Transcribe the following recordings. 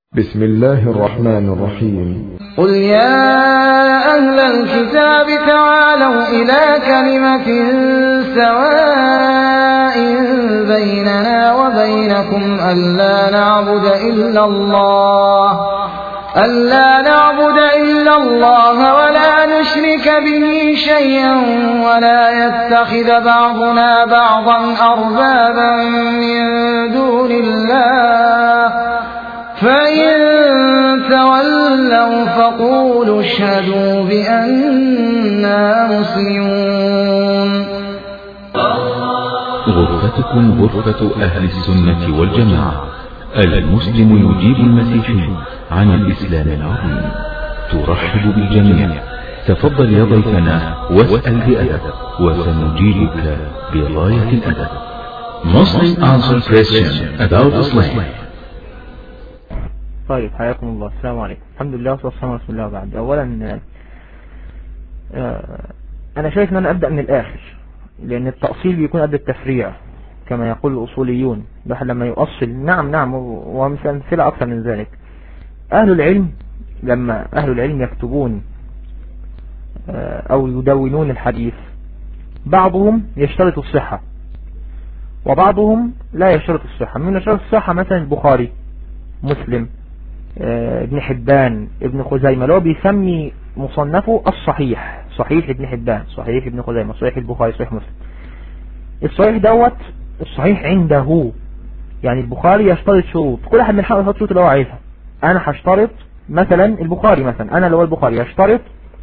بسم الله الرحمن الرحيم قل يا أهل الكتاب تعالوا إلى كلمة سواء بيننا وبينكم ألا نعبد إلا الله ألا نعبد إلا الله ولا نشرك به شيئا ولا يتخذ بعضنا بعضا أربابا من دون الله فإن تولوا فقولوا اشهدوا بأننا مسلمون غرفتكم غرفة أهل السنة والجماعة المسلم يجيب المسيحي عن الإسلام العظيم ترحب بالجميع تفضل يا ضيفنا واسأل بأدب وسنجيبك بغاية الأدب Muslim answer question about Islam طيب حياكم الله السلام عليكم الحمد لله والصلاة والسلام على رسول الله بعد أولا آه، أنا شايف أن أنا أبدأ من الآخر لأن التأصيل بيكون قبل التفريع كما يقول الأصوليون الواحد لما يؤصل نعم نعم ومثل أمثلة أكثر من ذلك أهل العلم لما أهل العلم يكتبون آه، أو يدونون الحديث بعضهم يشترط الصحة وبعضهم لا يشترط الصحة من يشترط الصحة مثلا البخاري مسلم آه، ابن حبان ابن خزيمة لو بيسمي مصنفه الصحيح صحيح ابن حبان صحيح ابن خزيمة صحيح البخاري صحيح مسلم الصحيح دوت الصحيح عنده يعني البخاري يشترط شروط كل واحد من حقه يحط شروط اللي هو عايزها انا هشترط مثلا البخاري مثلا انا اللي هو البخاري يشترط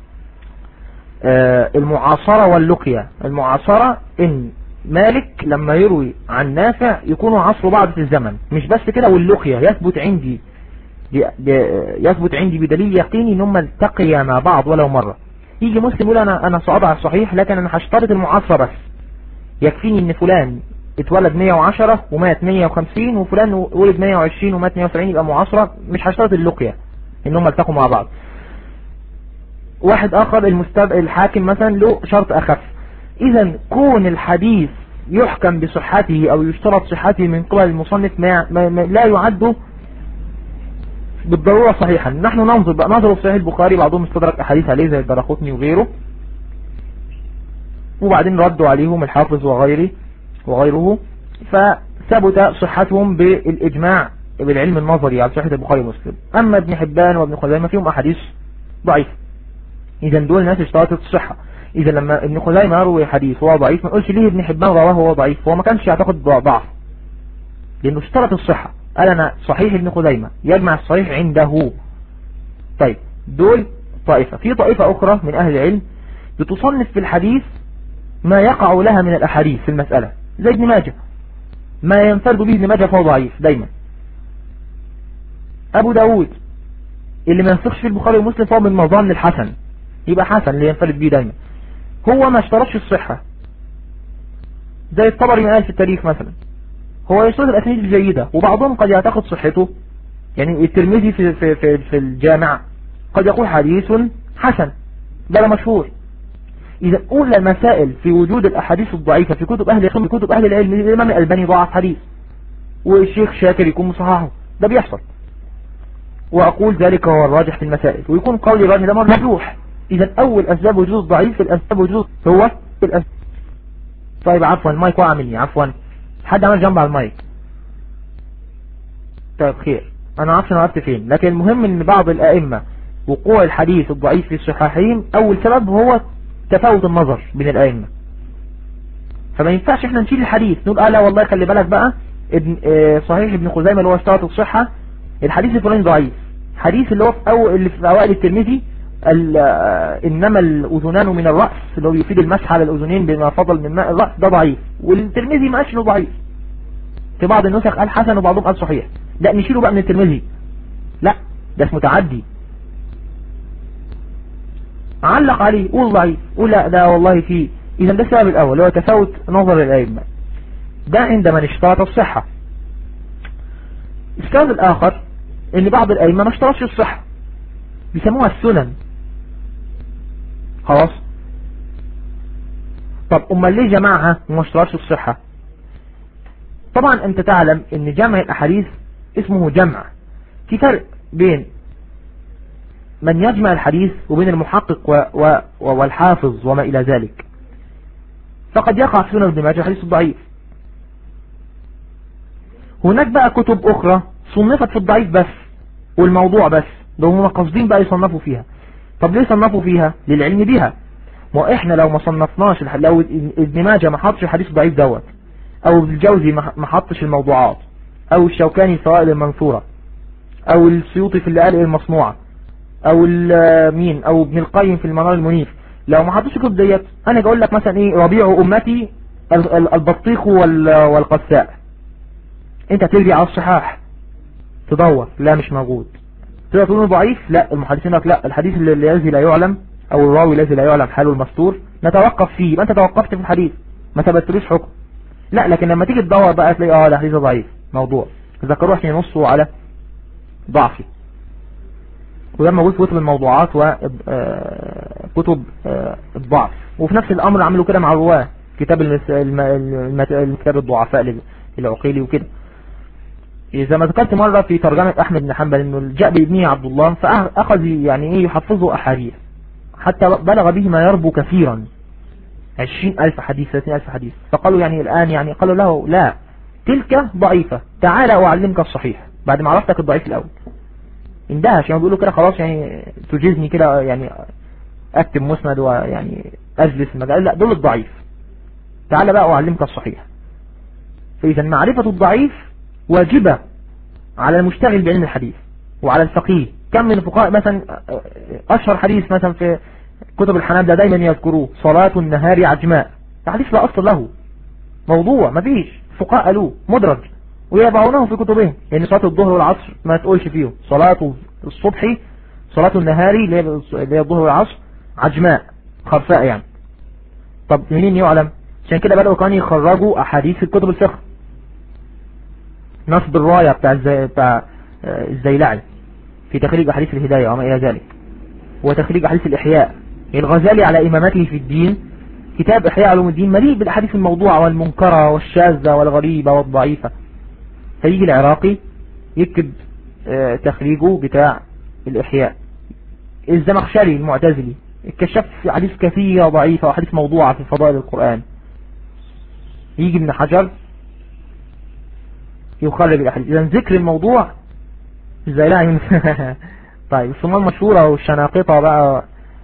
آه، المعاصرة واللقية المعاصرة ان مالك لما يروي عن نافع يكونوا عصر بعض في الزمن مش بس كده واللقية يثبت عندي يثبت عندي بدليل يقيني ان هم التقيا مع بعض ولو مرة يجي مسلم يقول انا انا صعب على الصحيح لكن انا هشترط المعاصرة بس يكفيني ان فلان اتولد 110 ومات 150 وفلان ولد 120 ومات 170 يبقى معاصرة مش هشترط اللقية ان هم التقوا مع بعض واحد اخر المستب... الحاكم مثلا له شرط اخف اذا كون الحديث يحكم بصحته او يشترط صحته من قبل المصنف ما, ما... ما لا يعد بالضرورة صحيحا نحن ننظر بقى نظر في صحيح البخاري بعضهم استدرك احاديث عليه زي الدرقطني وغيره وبعدين ردوا عليهم الحافظ وغيره وغيره فثبت صحتهم بالاجماع بالعلم النظري على صحة البخاري ومسلم اما ابن حبان وابن خزيمة فيهم احاديث ضعيفة اذا دول ناس اشترطت الصحة اذا لما ابن خزيمة يروي حديث وهو ضعيف ما نقولش ليه ابن حبان رواه وهو ضعيف هو ما كانش يعتقد ضعف لانه اشترط الصحة قال انا صحيح ابن خزيمة يجمع الصحيح عنده طيب دول طائفة في طائفة اخرى من اهل العلم بتصنف في الحديث ما يقع لها من الاحاديث في المسألة زي ابن ماجه ما ينفرد به ابن ماجه فهو ضعيف دايما ابو داود اللي ما ينفقش في البخاري ومسلم فهو من مظان الحسن يبقى حسن اللي ينفرد به دايما هو ما اشترطش الصحة زي الطبري ما قال في التاريخ مثلا هو يشترط الأسانيد الجيدة وبعضهم قد يعتقد صحته يعني الترمذي في, في, في, في الجامع قد يقول حديث حسن ده مشهور إذا أولى المسائل في وجود الأحاديث الضعيفة في كتب أهل العلم في كتب أهل العلم الإمام الألباني ضعف حديث والشيخ شاكر يكون مصححه ده بيحصل وأقول ذلك هو الراجح في المسائل ويكون قولي الراجح ده مرجوح إذا أول أسباب وجود الضعيف الأسباب وجود هو الأسباب طيب عفوا المايك وقع مني عفوا حد عمل جنب على المايك طيب خير انا عارف انا وقفت فين لكن المهم ان بعض الائمة وقوع الحديث الضعيف في الصحاحين اول سبب هو تفاوت النظر بين الائمة فما ينفعش احنا نشيل الحديث نقول اه لا والله خلي بالك بقى ابن اه صحيح ابن خزيمة اللي هو اشترط الصحة الحديث الفلاني ضعيف حديث اللي هو في أول اللي في اوائل الترمذي انما الاذنان من الرأس اللي هو يفيد المسح على الاذنين بما فضل من ماء الرأس ده ضعيف والترمذي ما قالش انه ضعيف في بعض النسخ قال حسن وبعضهم قال صحيح لا نشيله بقى من الترمذي لا ده اسمه تعدي علق عليه قول ضعيف قول لا ده والله فيه اذا ده السبب الاول هو تفاوت نظر الائمه ده عندما اشترط الصحة السبب الاخر ان بعض الائمه ما اشترطش الصحة بيسموها السنن خلاص طب امال ليه جمعها وما اشترطش الصحة طبعا انت تعلم ان جمع الاحاديث اسمه جمع في فرق بين من يجمع الحديث وبين المحقق و و والحافظ وما إلى ذلك فقد يقع في سنن ابن ماجه الحديث الضعيف هناك بقى كتب أخرى صنفت في الضعيف بس والموضوع بس ده هم قاصدين بقى يصنفوا فيها طب ليه صنفوا فيها للعلم بيها ما احنا لو ما صنفناش لو ابن ماجه ما حطش الحديث الضعيف دوت او الجوزي ما حطش الموضوعات او الشوكاني فوائد المنصورة او السيوطي في اللآلئ المصنوعة او مين او ابن القيم في المنار المنيف لو ما حطش الكتب ديت انا اقول لك مثلا ايه ربيع امتي البطيخ والقساء انت تجري على الصحاح تدور لا مش موجود تقدر تقول ضعيف لا المحدثين لك لا الحديث الذي لا يعلم او الراوي الذي لا يعلم حاله المستور نتوقف فيه يبقى انت توقفت في الحديث ما ثبتلوش حكم لا لكن لما تيجي تدور بقى تلاقي اه ده حديث ضعيف موضوع ذكروه عشان ينصوا على ضعفه وده موجود في كتب الموضوعات وكتب الضعف وفي نفس الامر عملوا كده مع الرواه كتاب الكتاب الضعفاء للعقيلي وكده زي ما ذكرت مرة في ترجمة أحمد بن حنبل إنه جاء بابنه عبد الله فأخذ يعني إيه يحفظه أحاديث حتى بلغ به ما يربو كثيرا عشرين ألف حديث ثلاثين ألف حديث فقالوا يعني الآن يعني قالوا له لا تلك ضعيفة تعال أعلمك الصحيح بعد ما عرفتك الضعيف الأول اندهش يعني بيقولوا كده خلاص يعني تجيزني كده يعني أكتب مسند ويعني أجلس المجال لا دول الضعيف تعال بقى أعلمك الصحيح فإذا معرفة الضعيف واجبة على المشتغل بعلم الحديث وعلى الفقيه كم من الفقهاء مثلا أشهر حديث مثلا في كتب الحنابلة دايما يذكروه صلاة النهار عجماء حديث لا أصل له موضوع مفيش فقهاء قالوه مدرج ويضعونه في كتبهم يعني صلاة الظهر والعصر ما تقولش فيه صلاة الصبح صلاة النهار اللي هي الظهر والعصر عجماء خرفاء يعني طب منين يعلم عشان كده بدأوا كانوا يخرجوا أحاديث في الكتب الفقه نصب الراية بتاع الزي... بتاع الزيلعي في تخريج أحاديث الهداية وما إلى ذلك وتخريج أحاديث الإحياء الغزالي على إمامته في الدين كتاب إحياء علوم الدين مليء بالأحاديث الموضوعة والمنكرة والشاذة والغريبة والضعيفة فيجي العراقي يكتب تخريجه بتاع الإحياء الزمخشري المعتزلي اكتشف حديث كثيرة ضعيفة وحديث موضوعة في فضائل القرآن يجي ابن حجر يخرج الأحاديث إذا ذكر الموضوع ازاي لا طيب الصمام مشهورة والشناقطة بقى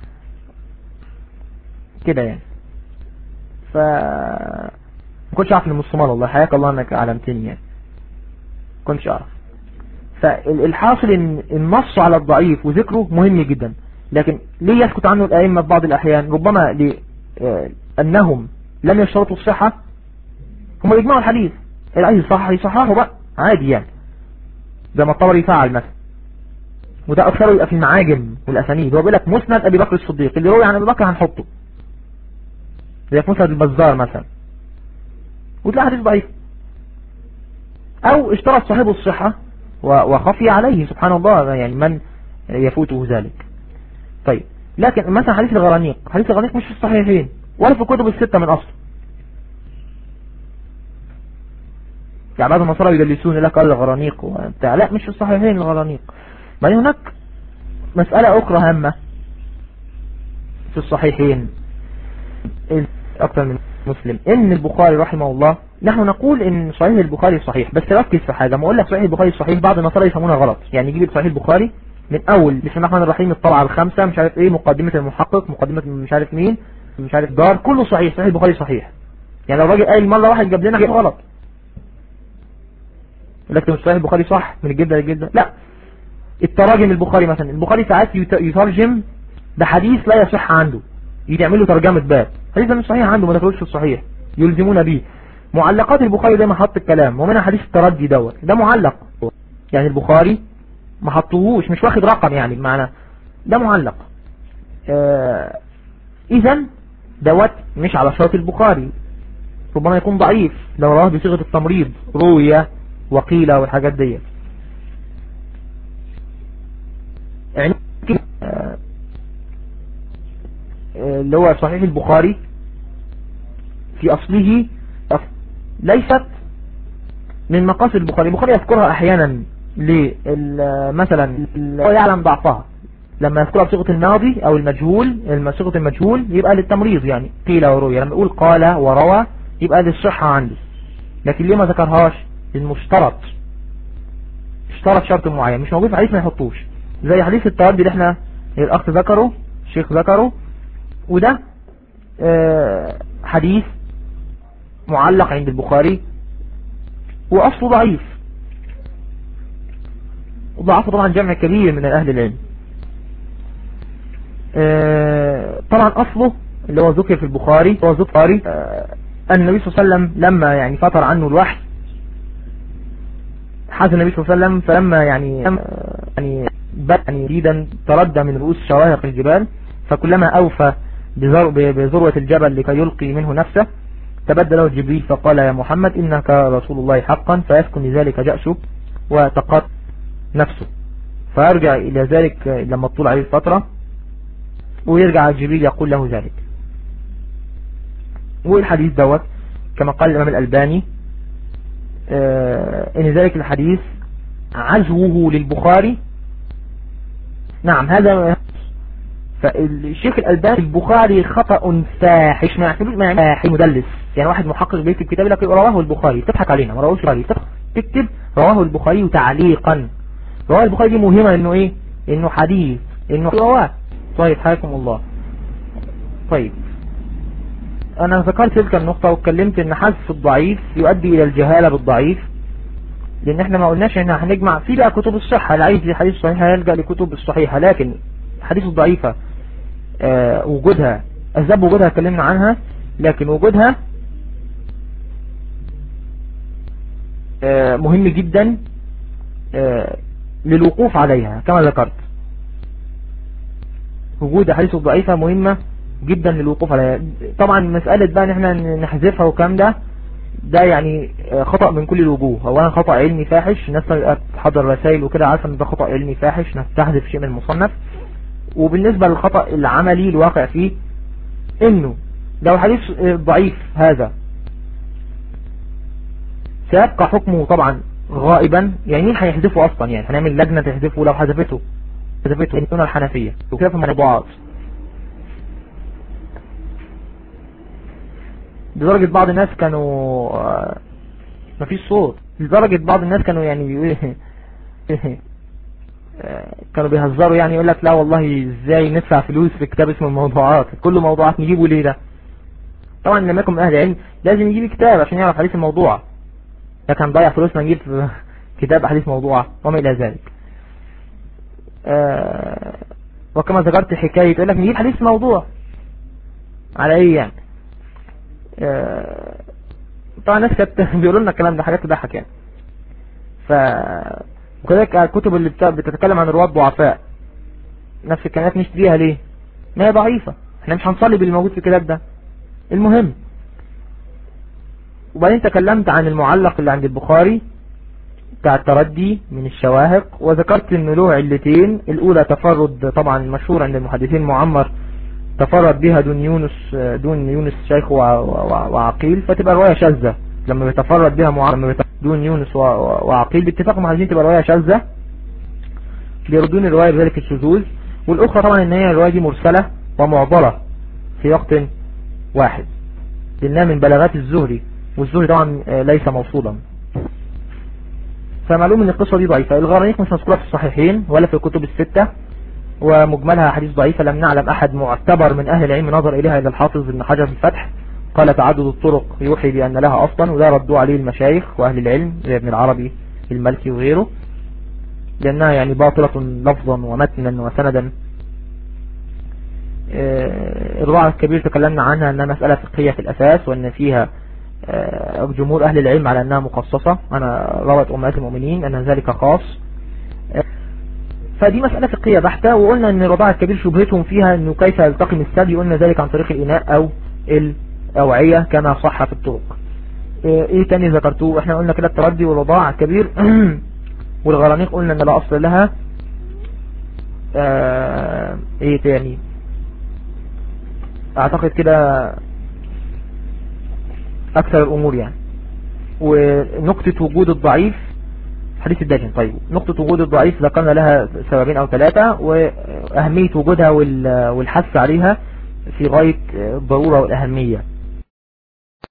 كده يعني ف ما كنتش اعرف ان الصومال والله حياك الله انك علمتني يعني كنتش اعرف فالحاصل ان النص على الضعيف وذكره مهم جدا لكن ليه يسكت عنه الائمه في بعض الاحيان ربما لانهم لم يشترطوا الصحه هم يجمعوا الحديث اللي عايز يصحح يصححه بقى عادي يعني زي ما الطبري فعل مثلا وده اكثره يبقى في المعاجم والاسانيد هو بيقول لك مسند ابي بكر الصديق اللي روي عن ابي بكر هنحطه زي في مسند البزار مثلا وتلاقي حديث ضعيف او اشترط صاحبه الصحة وخفي عليه سبحان الله يعني من يفوته ذلك طيب لكن مثلا حديث الغرانيق حديث الغرانيق مش في الصحيحين ولا في الكتب الستة من اصل يعني بعض النصارى يدلسون لك قال الغرانيق وبتاع لا مش في الصحيحين الغرانيق بعدين هناك مسألة أخرى هامة في الصحيحين أكثر من مسلم إن البخاري رحمه الله نحن نقول إن صحيح البخاري صحيح بس ركز في حاجة ما أقول لك صحيح البخاري صحيح بعض النصارى يفهمونها غلط يعني يجيب صحيح البخاري من أول بسم الله الرحمن الرحيم الطبعة الخامسة مش عارف إيه مقدمة المحقق مقدمة مش عارف مين مش عارف دار كله صحيح صحيح البخاري صحيح يعني لو راجل قايل مرة واحد جاب لنا حاجة غلط لكن مش صحيح البخاري صح من الجدة للجدة لا التراجم البخاري مثلا البخاري ساعات يترجم بحديث لا يصح عنده يعمل له ترجمة باب حديث مش صحيح عنده ما دخلوش في الصحيح يلزمون به معلقات البخاري دايما حط الكلام ومنها حديث التردي دوت ده معلق يعني البخاري ما حطوهوش مش واخد رقم يعني بمعنى ده معلق آه اذا دوت مش على شرط البخاري ربما يكون ضعيف لو رواه بصيغة التمريض روية وقيلة والحاجات ديت يعني آه اللي هو صحيح البخاري في أصله ليست من مقاصد البخاري البخاري يذكرها أحيانا ليه مثلا هو يعلم ضعفها لما يذكرها بصيغة الماضي او المجهول صيغة المجهول يبقى للتمريض يعني قيل وروي لما يقول قال وروى يبقى للصحة عندي لكن ليه ما ذكرهاش المشترط اشترط شرط معين مش موجود في حديث ما يحطوش زي حديث التردي اللي احنا الاخ ذكره الشيخ ذكره وده اه حديث معلق عند البخاري واصله ضعيف وضعفه طبعا جمع كبير من اهل العلم اه طبعا اصله اللي هو ذكر في البخاري هو ذكر اه أن النبي صلى الله عليه وسلم لما يعني فتر عنه الوحي حاز النبي صلى الله عليه وسلم فلما يعني يعني يعني جديدا تردى من رؤوس شواهق الجبال فكلما أوفى بذروة الجبل لكي يلقي منه نفسه تبدل له جبريل فقال يا محمد إنك رسول الله حقا فيسكن لذلك جأشه وتقر نفسه فيرجع إلى ذلك لما تطول عليه الفترة ويرجع جبريل يقول له ذلك والحديث دوت كما قال الإمام الألباني آه إن ذلك الحديث عزوه للبخاري نعم هذا فالشيخ الألباني البخاري خطأ فاحش ما يعتبروش ما فاحش مدلس يعني واحد محقق بيكتب كتاب لك رواه البخاري تضحك علينا ما رواه البخاري تكتب رواه البخاري تعليقا رواه البخاري دي مهمة انه ايه انه حديث انه رواه طيب حياكم الله طيب انا ذكرت تلك النقطة واتكلمت ان حذف الضعيف يؤدي الى الجهالة بالضعيف لان احنا ما قلناش ان هنجمع في بقى كتب الصحة اللي عايز حديث صحيحة يلجأ لكتب الصحيحة لكن حديث الضعيفة آه وجودها اسباب وجودها اتكلمنا عنها لكن وجودها آه مهم جدا آه للوقوف عليها كما ذكرت وجود حديث الضعيفة مهمة جدا للوقوف عليها طبعا مسألة بقى ان احنا نحذفها والكلام ده ده يعني خطأ من كل الوجوه اولا خطأ علمي فاحش الناس تحضر رسائل وكده عارفه ان ده خطأ علمي فاحش انك تحذف شيء من المصنف وبالنسبة للخطأ العملي الواقع فيه انه لو الحديث ضعيف هذا سيبقى حكمه طبعا غائبا يعني مين هيحذفه اصلا يعني هنعمل لجنة تحذفه لو حذفته حذفته يكون الحنفية وكده في الموضوعات لدرجة بعض الناس كانوا مفيش صوت لدرجة بعض الناس كانوا يعني بيقولوا كانوا بيهزروا يعني يقول لك لا والله ازاي ندفع فلوس في كتاب اسمه الموضوعات كل موضوعات نجيبه ليه ده طبعا لما يكون اهل علم لازم يجيب كتاب عشان يعرف حديث الموضوع لكن نضيع فلوسنا نجيب كتاب حديث موضوع وما الى ذلك آه وكما ذكرت حكاية يقول لك نجيب حديث موضوع على ايه يعني آه طبعا الناس كانت بيقولوا لنا الكلام ده حاجات تضحك يعني ف وكذلك الكتب اللي بتتكلم عن رواد ضعفاء نفس الكلمات نشتريها ليه ما هي ضعيفة احنا مش هنصلي باللي موجود في الكتاب ده المهم وبعدين تكلمت عن المعلق اللي عند البخاري بتاع التردي من الشواهق وذكرت انه له علتين الاولى تفرد طبعا مشهور عند المحدثين معمر تفرد بها دون يونس دون يونس شيخ وعقيل فتبقى رواية شاذة لما بيتفرد بها معمر دون يونس وعقيل باتفاق المحدثين تبقى رواية شاذة بيردون الرواية بذلك الشذوذ والاخرى طبعا ان هي الرواية دي مرسلة ومعضلة في وقت واحد لانها من بلاغات الزهري والزهري طبعا ليس موصولا فمعلوم ان القصة دي ضعيفة الغرانيق مش مذكورة في الصحيحين ولا في الكتب الستة ومجملها حديث ضعيفة لم نعلم أحد معتبر من أهل العلم نظر إليها إلى الحافظ ابن حجر في الفتح قال تعدد الطرق يوحي بأن لها أصلا وده ردوا عليه المشايخ وأهل العلم زي ابن العربي الملكي وغيره لأنها يعني باطلة لفظا ومتنا وسندا الرضاعة الكبير تكلمنا عنها أنها مسألة فقهية في الأساس وأن فيها جمهور أهل العلم على أنها مخصصة أنا روت أمهات المؤمنين أن ذلك خاص فدي مسألة فقهية بحتة وقلنا ان الرضاعة الكبير شبهتهم فيها انه كيف يلتقم الثدي قلنا ذلك عن طريق الاناء او الاوعية كما صح في الطرق ايه تاني ذكرتوه احنا قلنا كده التردي والرضاعة الكبير والغرانيق قلنا ان لا اصل لها اه ايه تاني اعتقد كده اكثر الامور يعني ونقطة وجود الضعيف حديث الدجن طيب نقطة وجود الضعيف ذكرنا لها سببين أو ثلاثة وأهمية وجودها والحث عليها في غاية الضرورة والأهمية